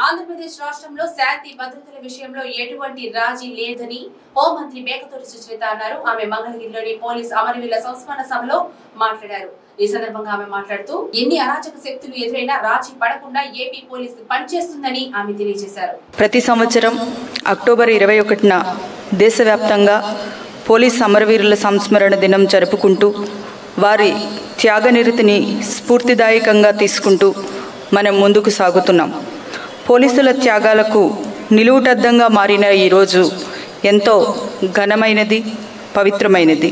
ఆంధ్రప్రదేశ్ రాష్ట్రంలో శాంతి భద్రతల విషయంలో ఎటువంటి రాజీ లేదని హోంమంత్రి మేకతోటి సుచరిత అన్నారు ఆమె మంగళగిరిలోని పోలీస్ అమరవీరుల సంస్మరణ సభలో మాట్లాడారు ఈ సందర్భంగా ఆమె మాట్లాడుతూ ఎన్ని అరాచక శక్తులు ఎదురైనా రాజీ పడకుండా ఏపీ పోలీసు పనిచేస్తుందని ఆమె తెలియజేశారు ప్రతి సంవత్సరం అక్టోబర్ ఇరవై ఒకటిన దేశవ్యాప్తంగా పోలీస్ అమరవీరుల సంస్మరణ దినం జరుపుకుంటూ వారి త్యాగనిరతిని స్ఫూర్తిదాయకంగా తీసుకుంటూ మనం ముందుకు సాగుతున్నాం పోలీసుల త్యాగాలకు నిలువుటద్దంగా మారిన ఈరోజు ఎంతో ఘనమైనది పవిత్రమైనది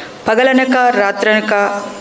పగలనక రాత్రనక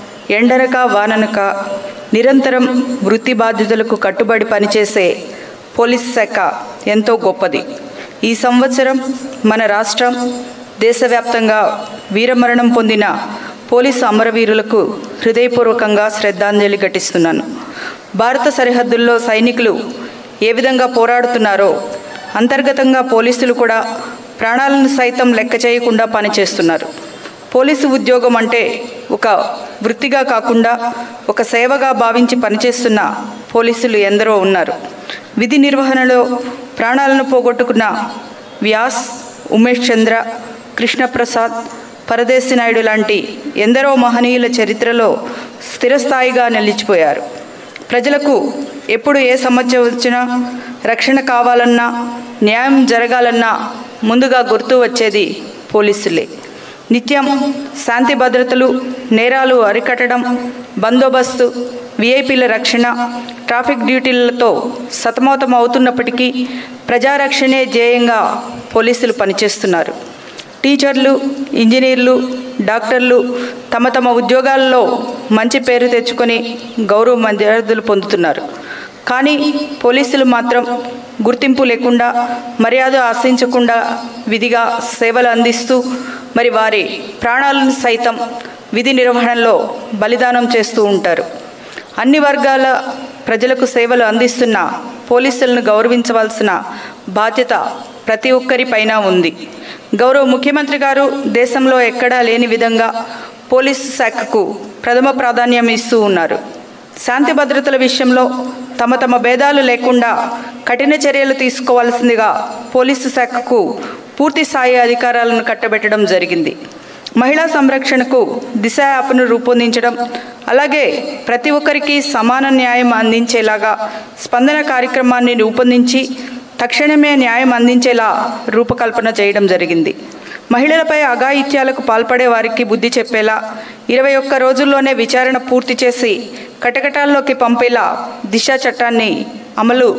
ఎండనక వాననక నిరంతరం వృత్తి బాధ్యతలకు కట్టుబడి పనిచేసే పోలీస్ శాఖ ఎంతో గొప్పది ఈ సంవత్సరం మన రాష్ట్రం దేశవ్యాప్తంగా వీరమరణం పొందిన పోలీసు అమరవీరులకు హృదయపూర్వకంగా శ్రద్ధాంజలి ఘటిస్తున్నాను భారత సరిహద్దుల్లో సైనికులు ఏ విధంగా పోరాడుతున్నారో అంతర్గతంగా పోలీసులు కూడా ప్రాణాలను సైతం లెక్క చేయకుండా పనిచేస్తున్నారు పోలీసు ఉద్యోగం అంటే ఒక వృత్తిగా కాకుండా ఒక సేవగా భావించి పనిచేస్తున్న పోలీసులు ఎందరో ఉన్నారు విధి నిర్వహణలో ప్రాణాలను పోగొట్టుకున్న వ్యాస్ ఉమేష్ చంద్ర కృష్ణప్రసాద్ పరదేశి నాయుడు లాంటి ఎందరో మహనీయుల చరిత్రలో స్థిరస్థాయిగా నిలిచిపోయారు ప్రజలకు ఎప్పుడు ఏ సమస్య వచ్చినా రక్షణ కావాలన్నా న్యాయం జరగాలన్నా ముందుగా గుర్తు వచ్చేది పోలీసులే నిత్యం శాంతి భద్రతలు నేరాలు అరికట్టడం బందోబస్తు విఐపీల రక్షణ ట్రాఫిక్ డ్యూటీలతో సతమతం అవుతున్నప్పటికీ ప్రజారక్షణే ధ్యేయంగా పోలీసులు పనిచేస్తున్నారు టీచర్లు ఇంజనీర్లు డాక్టర్లు తమ తమ ఉద్యోగాల్లో మంచి పేరు తెచ్చుకొని గౌరవ మర్యాదలు పొందుతున్నారు కానీ పోలీసులు మాత్రం గుర్తింపు లేకుండా మర్యాద ఆశించకుండా విధిగా సేవలు అందిస్తూ మరి వారి ప్రాణాలను సైతం విధి నిర్వహణలో బలిదానం చేస్తూ ఉంటారు అన్ని వర్గాల ప్రజలకు సేవలు అందిస్తున్న పోలీసులను గౌరవించవలసిన బాధ్యత ప్రతి ఒక్కరిపైన ఉంది గౌరవ ముఖ్యమంత్రి గారు దేశంలో ఎక్కడా లేని విధంగా పోలీసు శాఖకు ప్రథమ ప్రాధాన్యం ఇస్తూ ఉన్నారు శాంతి భద్రతల విషయంలో తమ తమ భేదాలు లేకుండా కఠిన చర్యలు తీసుకోవాల్సిందిగా పోలీసు శాఖకు పూర్తి స్థాయి అధికారాలను కట్టబెట్టడం జరిగింది మహిళా సంరక్షణకు దిశ యాప్ను రూపొందించడం అలాగే ప్రతి ఒక్కరికి సమాన న్యాయం అందించేలాగా స్పందన కార్యక్రమాన్ని రూపొందించి తక్షణమే న్యాయం అందించేలా రూపకల్పన చేయడం జరిగింది మహిళలపై అఘాయిత్యాలకు పాల్పడే వారికి బుద్ధి చెప్పేలా ఇరవై ఒక్క రోజుల్లోనే విచారణ పూర్తి చేసి కటకటాల్లోకి పంపేలా దిశ చట్టాన్ని అమలు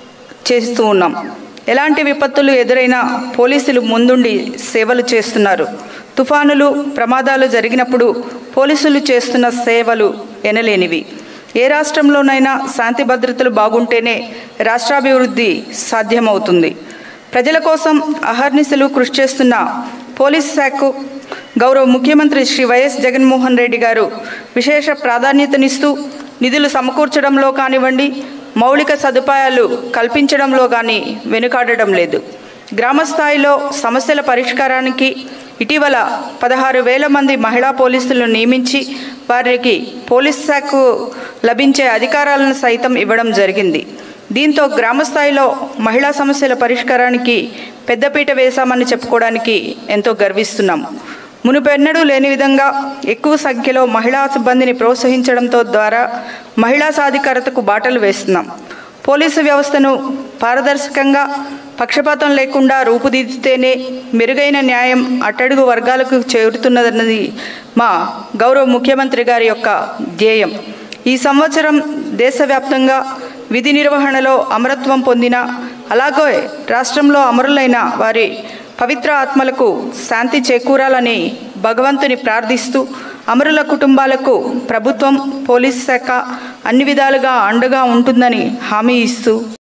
చేస్తూ ఉన్నాం ఎలాంటి విపత్తులు ఎదురైనా పోలీసులు ముందుండి సేవలు చేస్తున్నారు తుఫానులు ప్రమాదాలు జరిగినప్పుడు పోలీసులు చేస్తున్న సేవలు ఎనలేనివి ఏ రాష్ట్రంలోనైనా శాంతి భద్రతలు బాగుంటేనే రాష్ట్రాభివృద్ధి సాధ్యమవుతుంది ప్రజల కోసం అహర్నిశలు కృషి చేస్తున్న పోలీస్ శాఖకు గౌరవ ముఖ్యమంత్రి శ్రీ వైఎస్ జగన్మోహన్ రెడ్డి గారు విశేష ప్రాధాన్యతనిస్తూ నిధులు సమకూర్చడంలో కానివ్వండి మౌలిక సదుపాయాలు కల్పించడంలో కానీ వెనుకాడడం లేదు గ్రామ స్థాయిలో సమస్యల పరిష్కారానికి ఇటీవల పదహారు వేల మంది మహిళా పోలీసులను నియమించి వారికి పోలీస్ శాఖకు లభించే అధికారాలను సైతం ఇవ్వడం జరిగింది దీంతో గ్రామ స్థాయిలో మహిళా సమస్యల పరిష్కారానికి పెద్దపీట వేశామని చెప్పుకోవడానికి ఎంతో గర్విస్తున్నాం మునుపెన్నడూ లేని విధంగా ఎక్కువ సంఖ్యలో మహిళా సిబ్బందిని ప్రోత్సహించడంతో ద్వారా మహిళా సాధికారతకు బాటలు వేస్తున్నాం పోలీసు వ్యవస్థను పారదర్శకంగా పక్షపాతం లేకుండా రూపుదిద్దితేనే మెరుగైన న్యాయం అట్టడుగు వర్గాలకు చేరుతున్నదన్నది మా గౌరవ ముఖ్యమంత్రి గారి యొక్క ధ్యేయం ఈ సంవత్సరం దేశవ్యాప్తంగా విధి నిర్వహణలో అమరత్వం పొందిన అలాగే రాష్ట్రంలో అమరులైన వారి పవిత్ర ఆత్మలకు శాంతి చేకూరాలని భగవంతుని ప్రార్థిస్తూ అమరుల కుటుంబాలకు ప్రభుత్వం పోలీస్ శాఖ అన్ని విధాలుగా అండగా ఉంటుందని హామీ ఇస్తూ